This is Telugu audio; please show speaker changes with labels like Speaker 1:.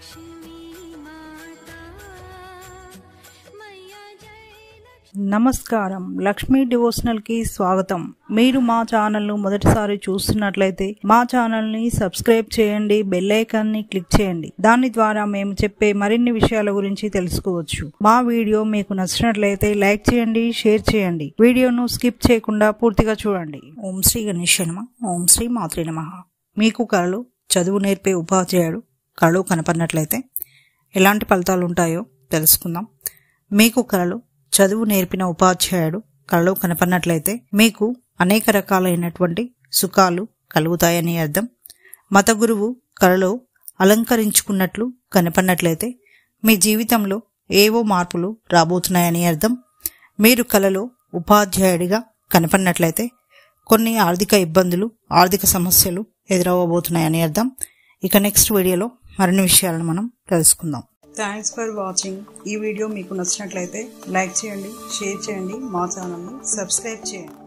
Speaker 1: నమస్కారం లక్ష్మీ డివోషనల్ కి స్వాగతం మీరు మా ఛానల్ ను మొదటిసారి చూస్తున్నట్లయితే మా ఛానల్ ని సబ్స్క్రైబ్ చేయండి బెల్ ఐకాన్ ని క్లిక్ చేయండి దాని ద్వారా మేము చెప్పే మరిన్ని విషయాల గురించి తెలుసుకోవచ్చు మా వీడియో మీకు నచ్చినట్లయితే లైక్ చేయండి షేర్ చేయండి వీడియోను స్కిప్ చేయకుండా పూర్తిగా చూడండి ఓం శ్రీ గణేష్ నమ ఓం శ్రీ మాత్రే నమ మీకు కళలు చదువు నేర్పే ఉపాధ్యాయుడు కళలు కనపడినట్లయితే ఎలాంటి ఫలితాలు ఉంటాయో తెలుసుకుందాం మీకు కళలు చదువు నేర్పిన ఉపాధ్యాయుడు కళలో కనపడినట్లయితే మీకు అనేక రకాలైనటువంటి సుఖాలు కలుగుతాయని అర్థం మత గురువు కళలో అలంకరించుకున్నట్లు కనపడినట్లయితే మీ జీవితంలో ఏవో మార్పులు రాబోతున్నాయని అర్థం మీరు కళలో ఉపాధ్యాయుడిగా కనపడినట్లయితే కొన్ని ఆర్థిక ఇబ్బందులు ఆర్థిక సమస్యలు ఎదురవ్వబోతున్నాయని అర్థం ఇక నెక్స్ట్ వీడియోలో మరిన్ని విషయాలను మనం తెలుసుకుందాం థ్యాంక్స్ ఫర్ వాచింగ్ ఈ వీడియో మీకు నచ్చినట్లయితే లైక్ చేయండి షేర్ చేయండి మా ఛానల్ని సబ్స్క్రైబ్ చేయండి